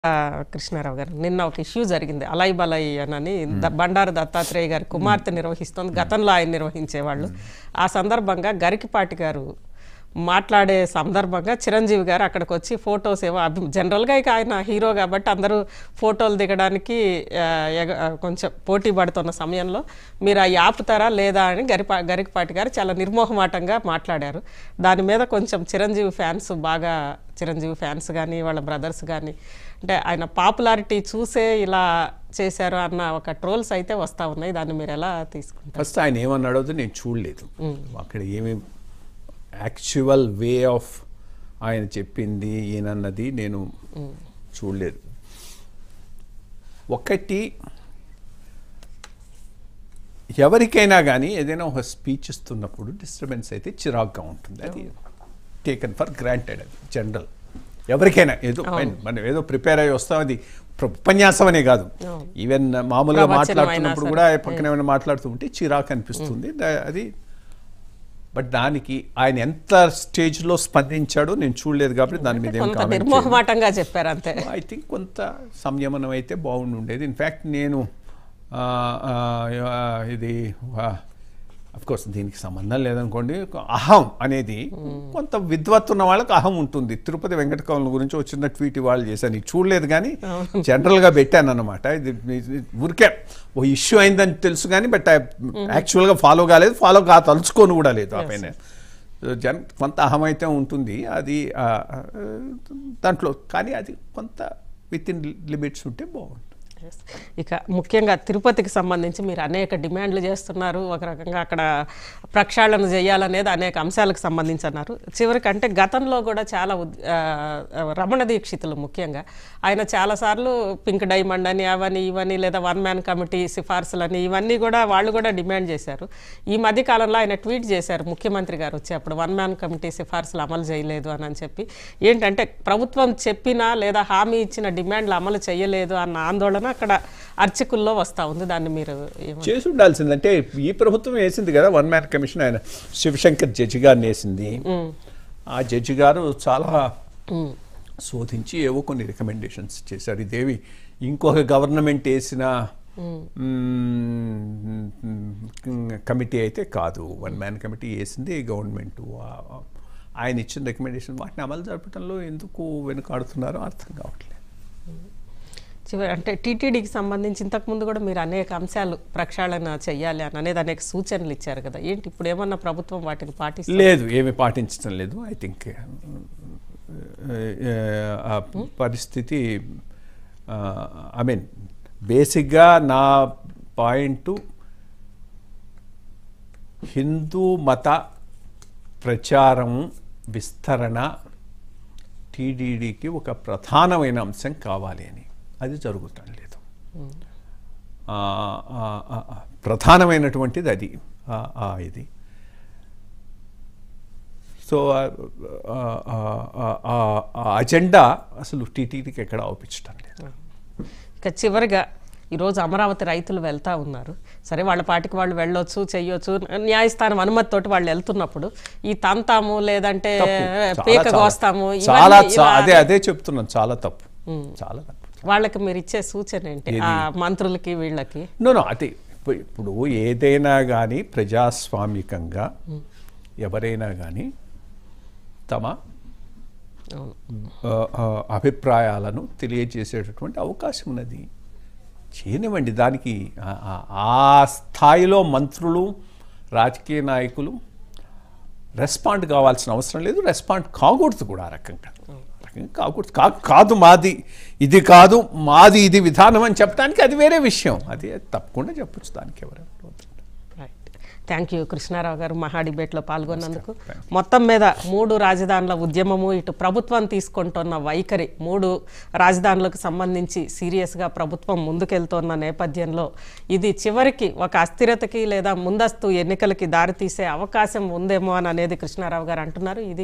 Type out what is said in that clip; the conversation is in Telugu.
ఆ, కృష్ణారావు గారు నిన్న ఒక ఇష్యూ జరిగింది అలాయి బలాయి అని ద- బండారు దత్తాత్రేయ గారి కుమార్తె నిర్వహిస్తోంది గతంలో ఆయన నిర్వహించేవాళ్ళు ఆ సందర్భంగా గరికిపాటి గారు మాట్లాడే సందర్భంగా చిరంజీవి గారు అక్కడికి వచ్చి ఫొటోస్ ఏవో అభి జనరల్గా ఇక ఆయన హీరో కాబట్టి అందరూ ఫోటోలు దిగడానికి ఆ, ఎగ- ఆ, కొంచెం పోటీ పడుతున్న సమయంలో మీరు అవి ఆపుతారా లేదా అని గరిపా గరికపాటి గారు చాలా నిర్మోహమాటంగా మాట్లాడారు దాని మీద కొంచెం చిరంజీవి ఫ్యాన్స్ బాగా చిరంజీవి ఫ్యాన్స్ కానీ వాళ్ళ బ్రదర్స్ కానీ అంటే ఆయన పాపులారిటీ చూసే ఇలా చేశారు అన్న ఒక ట్రోల్స్ అయితే వస్తూ ఉన్నాయి దాన్ని మీరు ఎలా తీసుకుంటారు ఫస్ట్ ఆయన ఏమన్నాడో నేను చూడలేదు అక్కడ ఏమి యాక్చువల్ వే ఆఫ్ ఆయన చెప్పింది ఈయనన్నది నేను చూడలేదు ఒకటి ఎవరికైనా కానీ ఏదైనా ఒక స్పీచ్ ఇస్తున్నప్పుడు డిస్టర్బెన్స్ అయితే చిరాగ్గా ఉంటుంది అది టేకన్ ఫర్ గ్రాంటెడ్ అది జనరల్ ఎవరికైనా ఏదో fine, మనం ఏదో ప్రిపేర్ అయ్యి వస్తాం అది ప్ర- ఉపన్యాసం అనే కాదు ఈవెన్ మామూలుగా ప్రవచనం అయినా మాట్లాడుతున్నప్పుడు సరే. కూడా పక్కన ఏమైనా మాట్లాడుతూ ఉంటే చిరాకు అనిపిస్తుంది దా- అది బట్ దానికి ఆయన ఎంత స్టేజ్లో స్పందించాడో నేను చూడలేదు కాబట్టి దాని మీద ఏం కొంత కామెంట్ చేయను. నిర్మోహమాటంగా చెప్పారు అంతే ఐ థింక్ కొంత సంయమనం అయితే బాగుండుండేది ఇన్ఫ్యాక్ట్ నేను ఆ, ఆ, ఆ, ఇది అఫ్ కోర్స్ దీనికి సంబంధం లేదనుకోండి అహం అనేది కొంత విద్వత్ ఉన్న వాళ్ళకి అహం ఉంటుంది తిరుపతి వెంకటకమల గురించి ఒక చిన్న ట్వీట్ ఇవాళ చేశాను ఇది చూడలేదు కానీ జనరల్గా పెట్టాను అనమాట ఇది ఇది ఊరికే ఓ ఇష్యూ అయిందని తెలుసు కానీ బట్ యాక్చువల్గా ఫాలో కాలేదు ఫాలో కా తలుచుకొని కూడా లేదు ఆ పైన జన్ కొంత అహం అయితే ఉంటుంది అది ఆ, ఆ, దాంట్లో కానీ అది కొంత విత్ ఇన్ లిమిట్స్ ఉంటే బాగుంటుంది ఇక ముఖ్యంగా తిరుపతికి సంబంధించి మీరు అనేక డిమాండ్లు చేస్తున్నారు ఒక రకంగా అక్కడ ప్రక్షాళన చేయాలనేది అనేక అంశాలకు సంబంధించి అన్నారు చివరికి అంటే గతంలో కూడా చాలా ఉద్- ఆ, రమణ దీక్షితులు ముఖ్యంగా ఆయన చాలాసార్లు పింక్ డైమండ్ అని అవని ఇవని లేదా వన్ మ్యాన్ కమిటీ సిఫార్సులని ఇవన్నీ కూడా వాళ్ళు కూడా డిమాండ్ చేశారు ఈ మధ్య కాలంలో ఆయన ట్వీట్ చేశారు ముఖ్యమంత్రి గారు వచ్చి అప్పుడు వన్ మ్యాన్ కమిటీ సిఫార్సులు అమలు చేయలేదు అని అని చెప్పి ఏంటంటే ప్రభుత్వం చెప్పినా లేదా హామీ ఇచ్చిన డిమాండ్లు అమలు చేయలేదు అన్న ఆందోళన అక్కడ అర్చకుల్లో వస్తూ ఉంది దాన్ని మీరు ఏమ- చేసి ఉండాల్సింది అంటే ఈ ప్రభుత్వం వేసింది కదా వన్ మ్యాన్ కమిషన్ ఆయన శివశంకర్ జడ్జి గారిని వేసింది ఆ జడ్జి గారు చాలా శోధించి ఏవో కొన్ని రికమెండేషన్స్ చేశారు ఇదేవి ఇంకొక గవర్నమెంట్ వేసిన కమిటీ అయితే కాదు వన్ మ్యాన్ కమిటీ వేసింది గవర్నమెంట్ ఆయన ఇచ్చిన రికమెండేషన్ వాటిని అమలు జరపడంలో ఎందుకు వెనుకాడుతున్నారో అర్థం కావట్లేదు చివరి అంటే టీటీడీకి సంబంధించి ఇంతకుముందు కూడా మీరు అనేక అంశాలు ప్రక్షాళన చేయాలి అని అనేది అనేక సూచనలు ఇచ్చారు కదా ఏంటి ఇప్పుడు ఏమన్నా ప్రభుత్వం వాటిని పాటిస్తుంది లేదు ఏమి పాటించడం లేదు ఐ థింక్ ఆ పరిస్థితి ఐ మీన్ బేసిక్గా నా పాయింట్ హిందూ మత ప్రచారం విస్తరణ టీడీడీకి ఒక ప్రధానమైన అంశం కావాలి అని అది జరుగుతం లేదు ఆ, ఆ, ఆ, ఆ, ప్రధానమైనటువంటిది అది ఆ, ఆ, ఇది సో ఆ, ఆ, ఆ, ఆ, ఆ, ఆ అజెండా అసలు టీటీడీకి ఎక్కడ ఆపించడం లేదు ఇక చివరిగా ఈరోజు అమరావతి రైతులు వెళ్తా ఉన్నారు సరే వాళ్ళ పాటికి వాళ్ళు వెళ్ళొచ్చు చెయ్యొచ్చు న్యాయస్థానం అనుమతితోటి వాళ్ళు వెళ్తున్నప్పుడు ఈ తంతాము లేదంటే తప్పు. చాలా, పీక చాలా. కోస్తాము చాలా ఇవన్నీ చా- ఇలా అదే అదే చెప్తున్నాను చాలా తప్పు చాలా తప్పు వాళ్ళకి మీరు ఇచ్చే సూచన ఏంటి ఆ మంత్రులకి వీళ్ళకి నో నో అదే ఇప్పు- ఇప్పుడు ఏదైనా కానీ ప్రజాస్వామికంగా ఎవరైనా కానీ తమ అవును ఆ, ఆ, అభిప్రాయాలను తెలియజేసేటటువంటి అవకాశం ఉన్నది చేయనివ్వండి దానికి ఆ- ఆ- ఆ స్థాయిలో మంత్రులు రాజకీయ నాయకులు రెస్పాండ్ కావాల్సిన అవసరం లేదు రెస్పాండ్ కాకూడదు కూడా ఆ రకంగా ఆ రకంగా కాకూడదు కా కాదు మాది ఇది కాదు మాది ఇది విధానం అని చెప్పడానికి అది వేరే విషయం అది తప్పకుండా చెప్పొచ్చు దానికి ఎవరు రైట్ థ్యాంక్ యూ కృష్ణారావు గారు మహా డిబేట్లో పాల్గొన్నందుకు Thank మొత్తం మీద మూడు రాజధానుల ఉద్యమము ఇటు ప్రభుత్వం తీసుకుంటున్న వైఖరి మూడు రాజధానులకు సంబంధించి సీరియస్గా ప్రభుత్వం ముందుకెళ్తున్న నేపథ్యంలో ఇది చివరికి ఒక అస్థిరతకి లేదా ముందస్తు ఎన్నికలకి దారితీసే అవకాశం ఉందేమో అని అనేది కృష్ణారావు గారు అంటున్నారు ఇది